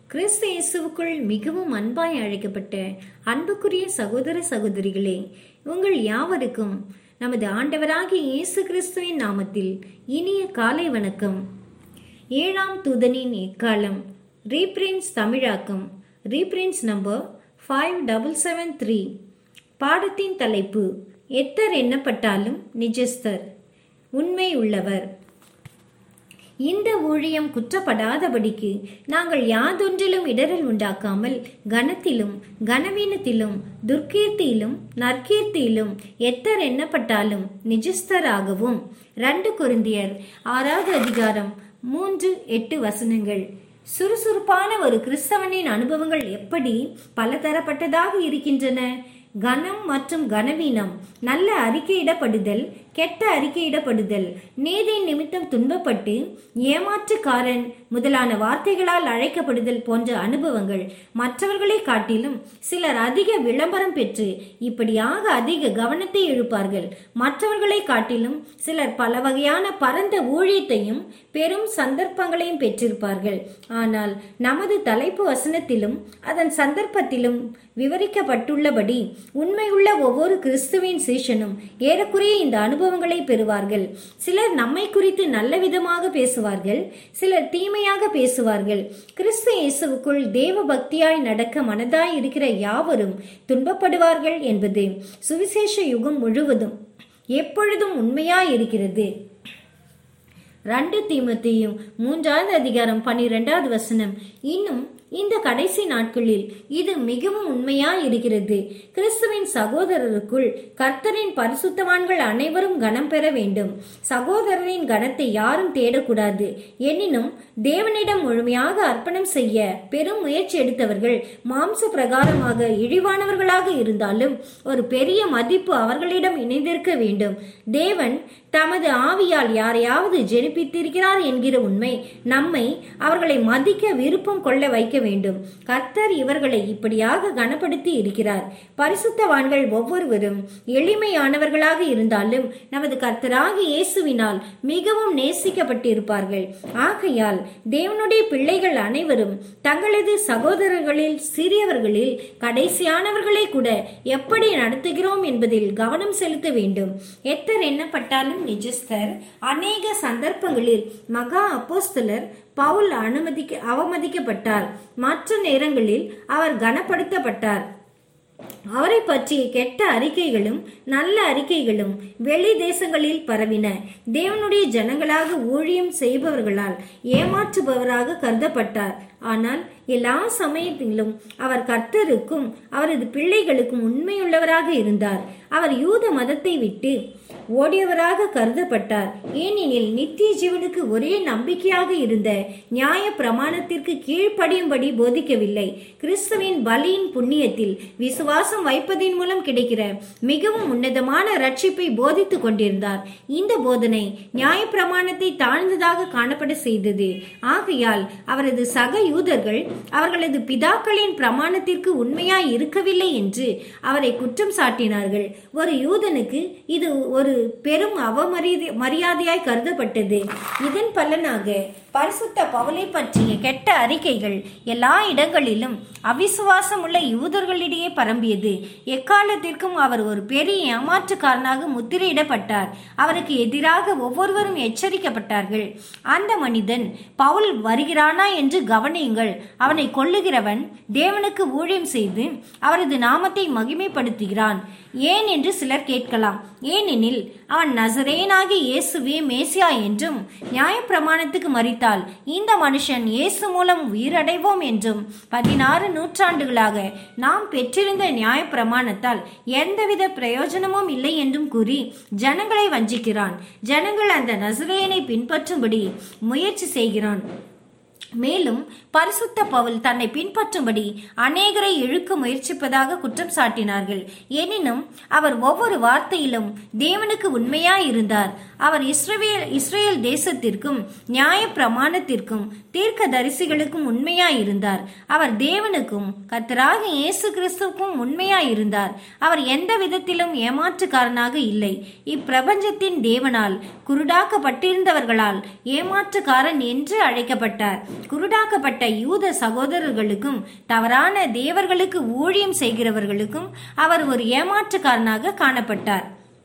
கிறிஸ்து இயேசுவுக்குள் மிகவும் அன்பாய் அழைக்கப்பட்ட அன்புக்குரிய சகோதர சகோதரிகளே உங்கள் யாவருக்கும் நமது ஆண்டவராகிய இயேசு கிறிஸ்துவின் நாமத்தில் இனிய காலை வணக்கம் ஏழாம் தூதனின் எக்காலம் ரீப்ரின்ஸ் தமிழாக்கம் reprints number five double seven three பாடத்தின் தலைப்பு எத்தர் எண்ணப்பட்டாலும் நிஜஸ்தர் உண்மை உள்ளவர் இந்த ஊழியம் குற்றப்படாதபடிக்கு நாங்கள் யாதொன்றிலும் இடரல் உண்டாக்காமல் கனத்திலும் கனவீனத்திலும் துர்க்கீர்த்தியிலும் நற்கீர்த்தியிலும் எத்தர் எண்ணப்பட்டாலும் நிஜஸ்தராகவும் ரெண்டு குருந்தியர் ஆறாவது அதிகாரம் மூன்று எட்டு வசனங்கள் சுறுசுறுப்பான ஒரு கிறிஸ்தவனின் அனுபவங்கள் எப்படி பலதரப்பட்டதாக இருக்கின்றன கனம் மற்றும் கனவீனம் நல்ல அறிக்கையிடப்படுதல் கெட்ட அறிக்கையிடப்படுதல் நீதி நிமித்தம் துன்பப்பட்டு ஏமாற்றுக்காரன் முதலான வார்த்தைகளால் அழைக்கப்படுதல் போன்ற அனுபவங்கள் மற்றவர்களை காட்டிலும் சிலர் அதிக விளம்பரம் பெற்று இப்படியாக அதிக கவனத்தை இழுப்பார்கள் மற்றவர்களை காட்டிலும் சிலர் பல வகையான பரந்த ஊழியத்தையும் பெரும் சந்தர்ப்பங்களையும் பெற்றிருப்பார்கள் ஆனால் நமது தலைப்பு வசனத்திலும் அதன் சந்தர்ப்பத்திலும் விவரிக்கப்பட்டுள்ளபடி உண்மையுள்ள ஒவ்வொரு கிறிஸ்துவின் சீஷனும் ஏறக்குறைய இந்த அனுபவங்களை பெறுவார்கள் சிலர் நம்மை குறித்து நல்ல விதமாக பேசுவார்கள் சிலர் தீமையாக பேசுவார்கள் கிறிஸ்து இயேசுவுக்குள் தேவ பக்தியாய் நடக்க மனதாய் இருக்கிற யாவரும் துன்பப்படுவார்கள் என்பது சுவிசேஷ யுகம் முழுவதும் எப்பொழுதும் உண்மையாய் இருக்கிறது ரெண்டு தீமத்தையும் மூன்றாவது அதிகாரம் பன்னிரெண்டாவது வசனம் இன்னும் இந்த கடைசி நாட்களில் இது மிகவும் உண்மையா இருக்கிறது கிறிஸ்துவின் சகோதரருக்குள் கர்த்தரின் பரிசுத்தவான்கள் அனைவரும் கனம் பெற வேண்டும் சகோதரரின் கனத்தை யாரும் தேடக்கூடாது எனினும் தேவனிடம் முழுமையாக அர்ப்பணம் செய்ய பெரும் முயற்சி எடுத்தவர்கள் மாம்ச பிரகாரமாக இழிவானவர்களாக இருந்தாலும் ஒரு பெரிய மதிப்பு அவர்களிடம் இணைந்திருக்க வேண்டும் தேவன் தமது ஆவியால் யாரையாவது ஜெனிப்பித்திருக்கிறார் என்கிற உண்மை நம்மை அவர்களை மதிக்க விருப்பம் கொள்ள வைக்க வேண்டும் கர்த்தர் இவர்களை இப்படியாக கனப்படுத்தி இருக்கிறார் பரிசுத்தவான்கள் ஒவ்வொருவரும் எளிமையானவர்களாக இருந்தாலும் நமது கர்த்தராக இயேசுவினால் மிகவும் நேசிக்கப்பட்டிருப்பார்கள் ஆகையால் தேவனுடைய பிள்ளைகள் அனைவரும் தங்களது சகோதரர்களில் சிறியவர்களில் கடைசியானவர்களை கூட எப்படி நடத்துகிறோம் என்பதில் கவனம் செலுத்த வேண்டும் எத்தர் எண்ணப்பட்டாலும் நிஜஸ்தர் அநேக சந்தர்ப்பங்களில் மகா அப்போஸ்தலர் பவுல் அனுமதிக்க அவமதிக்கப்பட்டார் மற்ற நேரங்களில் அவர் கனப்படுத்தப்பட்டார் அவரை பற்றிய கெட்ட அறிக்கைகளும் நல்ல அறிக்கைகளும் வெளி தேசங்களில் பரவின தேவனுடைய ஜனங்களாக ஊழியம் செய்பவர்களால் ஏமாற்றுபவராக கருதப்பட்டார் ஆனால் எல்லா சமயத்திலும் அவர் கர்த்தருக்கும் அவரது பிள்ளைகளுக்கும் உண்மையுள்ளவராக இருந்தார் அவர் யூத மதத்தை விட்டு ஓடியவராக கருதப்பட்டார் ஏனெனில் நித்திய ஜீவனுக்கு ஒரே நம்பிக்கையாக இருந்த நியாய பிரமாணத்திற்கு கீழ்ப்படியும்படி போதிக்கவில்லை கிறிஸ்துவின் பலியின் புண்ணியத்தில் விசுவாசம் வைப்பதின் மூலம் கிடைக்கிற மிகவும் உன்னதமான ரட்சிப்பை போதித்துக் கொண்டிருந்தார் இந்த போதனை நியாய பிரமாணத்தை தாழ்ந்ததாக காணப்பட செய்தது ஆகையால் அவரது சக யூதர்கள் அவர்களது பிதாக்களின் பிரமாணத்திற்கு உண்மையாய் இருக்கவில்லை என்று அவரை குற்றம் சாட்டினார்கள் ஒரு யூதனுக்கு இது ஒரு பெரும் அவமரியாதை மரியாதையாய் கருதப்பட்டது இதன் பலனாக பரிசுத்த பவுலை பற்றிய கெட்ட அறிக்கைகள் எல்லா இடங்களிலும் அவிசுவாசம் உள்ள யூதர்களிடையே பரம்பியது எக்காலத்திற்கும் அவர் ஒரு பெரிய ஏமாற்றுக்காரனாக முத்திரையிடப்பட்டார் அவருக்கு எதிராக ஒவ்வொருவரும் எச்சரிக்கப்பட்டார்கள் அந்த மனிதன் பவுல் வருகிறானா என்று கவனியுங்கள் அவனை கொல்லுகிறவன் தேவனுக்கு ஊழியம் செய்து அவரது நாமத்தை மகிமைப்படுத்துகிறான் ஏன் என்று சிலர் கேட்கலாம் ஏனெனில் அவன் நசரேனாகி இயேசுவே மேசியா என்றும் நியாயப்பிரமாணத்துக்கு மறித்தால் இந்த மனுஷன் இயேசு மூலம் உயிரடைவோம் என்றும் பதினாறு நூற்றாண்டுகளாக நாம் பெற்றிருந்த நியாயப்பிரமாணத்தால் எந்தவித பிரயோஜனமும் இல்லை என்றும் கூறி ஜனங்களை வஞ்சிக்கிறான் ஜனங்கள் அந்த நசரேயனை பின்பற்றும்படி முயற்சி செய்கிறான் மேலும் பரிசுத்த பவுல் தன்னை பின்பற்றும்படி அநேகரை இழுக்க முயற்சிப்பதாக குற்றம் சாட்டினார்கள் எனினும் அவர் ஒவ்வொரு வார்த்தையிலும் தேவனுக்கு உண்மையாய் இருந்தார் அவர் இஸ்ரவேல் இஸ்ரேல் தேசத்திற்கும் நியாய பிரமாணத்திற்கும் தீர்க்க தரிசிகளுக்கும் உண்மையாய் இருந்தார் அவர் தேவனுக்கும் கர்த்தராக இயேசு கிறிஸ்துவுக்கும் உண்மையாய் இருந்தார் அவர் எந்த விதத்திலும் ஏமாற்றுக்காரனாக இல்லை இப்பிரபஞ்சத்தின் தேவனால் குருடாக்கப்பட்டிருந்தவர்களால் ஏமாற்றுக்காரன் என்று அழைக்கப்பட்டார் குருடாக்கப்பட்ட யூத சகோதரர்களுக்கும் தவறான தேவர்களுக்கு ஊழியம் செய்கிறவர்களுக்கும் அவர் ஒரு ஏமாற்றுக்காரனாக காணப்பட்டார்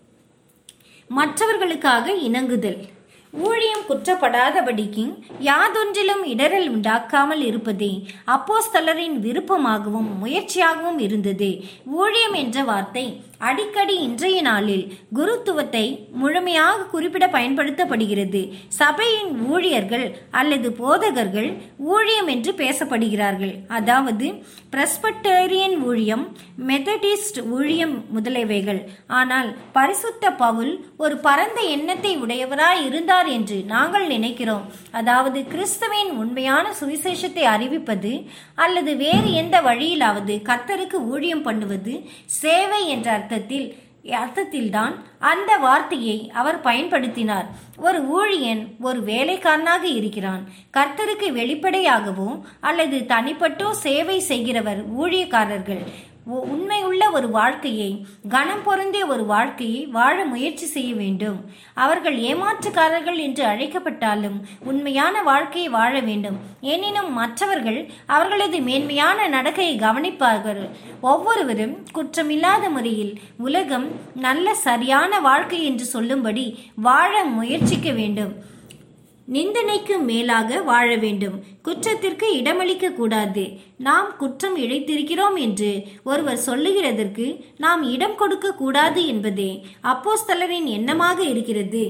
மற்றவர்களுக்காக இணங்குதல் ஊழியம் குற்றப்படாதபடிக்கு யாதொன்றிலும் இடரல் உண்டாக்காமல் இருப்பதே அப்போஸ்தலரின் விருப்பமாகவும் முயற்சியாகவும் இருந்தது ஊழியம் என்ற வார்த்தை அடிக்கடி இன்றைய நாளில் குருத்துவத்தை முழுமையாக குறிப்பிட பயன்படுத்தப்படுகிறது சபையின் ஊழியர்கள் அல்லது போதகர்கள் ஊழியம் என்று பேசப்படுகிறார்கள் அதாவது பிரஸ்பட்டேரியன் ஊழியம் மெத்தடிஸ்ட் ஊழியம் முதலியவைகள் ஆனால் பரிசுத்த பவுல் ஒரு பரந்த எண்ணத்தை உடையவராய் இருந்தார் என்று நாங்கள் நினைக்கிறோம் அதாவது கிறிஸ்துவின் உண்மையான சுவிசேஷத்தை அறிவிப்பது அல்லது வேறு எந்த வழியிலாவது கர்த்தருக்கு ஊழியம் பண்ணுவது சேவை என்ற அர்த்தத்தில் அர்த்தத்தில்தான் அந்த வார்த்தையை அவர் பயன்படுத்தினார் ஒரு ஊழியன் ஒரு வேலைக்காரனாக இருக்கிறான் கர்த்தருக்கு வெளிப்படையாகவோ அல்லது தனிப்பட்டோ சேவை செய்கிறவர் ஊழியக்காரர்கள் உ- உண்மையுள்ள ஒரு வாழ்க்கையை கனம் பொருந்திய ஒரு வாழ்க்கையை வாழ முயற்சி செய்ய வேண்டும் அவர்கள் ஏமாற்றுக்காரர்கள் என்று அழைக்கப்பட்டாலும் உண்மையான வாழ்க்கையை வாழ வேண்டும் எனினும் மற்றவர்கள் அவர்களது மேன்மையான நடக்கையை கவனிப்பார்கள் ஒவ்வொருவரும் குற்றமில்லாத முறையில் உலகம் நல்ல சரியான வாழ்க்கை என்று சொல்லும்படி வாழ முயற்சிக்க வேண்டும் நிந்தனைக்கு மேலாக வாழ வேண்டும் குற்றத்திற்கு இடமளிக்க கூடாது நாம் குற்றம் இழைத்திருக்கிறோம் என்று ஒருவர் சொல்லுகிறதற்கு நாம் இடம் கொடுக்க கூடாது என்பதே அப்போஸ்தலரின் எண்ணமாக இருக்கிறது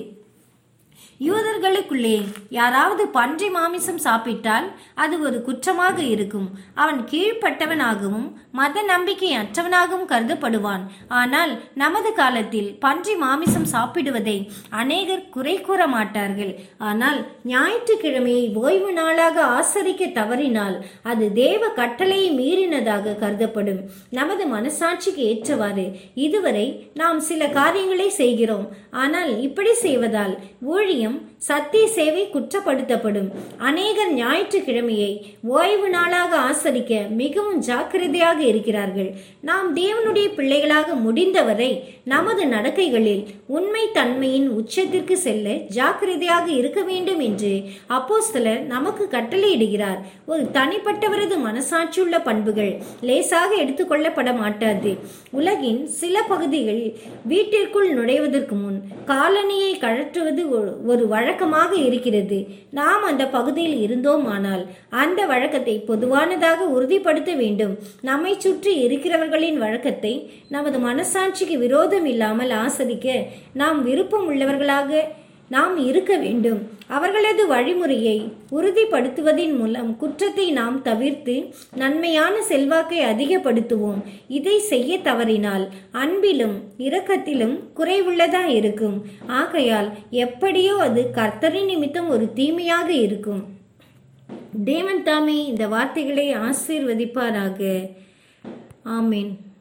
யூதர்களுக்குள்ளே யாராவது பன்றி மாமிசம் சாப்பிட்டால் அது ஒரு குற்றமாக இருக்கும் அவன் கீழ்ப்பட்டவனாகவும் மத நம்பிக்கை அற்றவனாகவும் கருதப்படுவான் ஆனால் நமது காலத்தில் பன்றி மாமிசம் சாப்பிடுவதை அநேகர் குறை கூற மாட்டார்கள் ஆனால் ஞாயிற்றுக்கிழமையை ஓய்வு நாளாக ஆசரிக்க தவறினால் அது தேவ கட்டளையை மீறினதாக கருதப்படும் நமது மனசாட்சிக்கு ஏற்றவாறு இதுவரை நாம் சில காரியங்களை செய்கிறோம் ஆனால் இப்படி செய்வதால் ஊழியம் சத்திய சேவை குற்றப்படுத்தப்படும் அநேகர் ஞாயிற்றுக்கிழமையை ஓய்வு நாளாக ஆசரிக்க மிகவும் ஜாக்கிரதையாக இருக்கிறார்கள் நாம் தேவனுடைய பிள்ளைகளாக முடிந்தவரை நமது நடக்கைகளில் உண்மை தன்மையின் உச்சத்திற்கு செல்ல ஜாக்கிரதையாக இருக்க வேண்டும் என்று அப்போஸ்தலர் நமக்கு கட்டளையிடுகிறார் ஒரு தனிப்பட்டவரது மனசாட்சியுள்ள பண்புகள் லேசாக எடுத்துக்கொள்ளப்பட மாட்டாது உலகின் சில பகுதிகளில் வீட்டிற்குள் நுழைவதற்கு முன் காலணியை கழற்றுவது ஒரு- ஒரு வழக்கமாக இருக்கிறது நாம் அந்த பகுதியில் இருந்தோமானால் அந்த வழக்கத்தை பொதுவானதாக உறுதிப்படுத்த வேண்டும் நம்மை சுற்றி இருக்கிறவர்களின் வழக்கத்தை நமது மனசாட்சிக்கு விரோதம் இல்லாமல் ஆசரிக்க நாம் விருப்பம் உள்ளவர்களாக நாம் இருக்க வேண்டும் அவர்களது வழிமுறையை உறுதிப்படுத்துவதின் மூலம் குற்றத்தை நாம் தவிர்த்து நன்மையான செல்வாக்கை அதிகப்படுத்துவோம் இதை செய்ய தவறினால் அன்பிலும் இரக்கத்திலும் குறைவுள்ளதா இருக்கும் ஆகையால் எப்படியோ அது கர்த்தரின் நிமித்தம் ஒரு தீமையாக இருக்கும் தேவன் தாமே இந்த வார்த்தைகளை ஆசீர்வதிப்பாராக ஆமீன்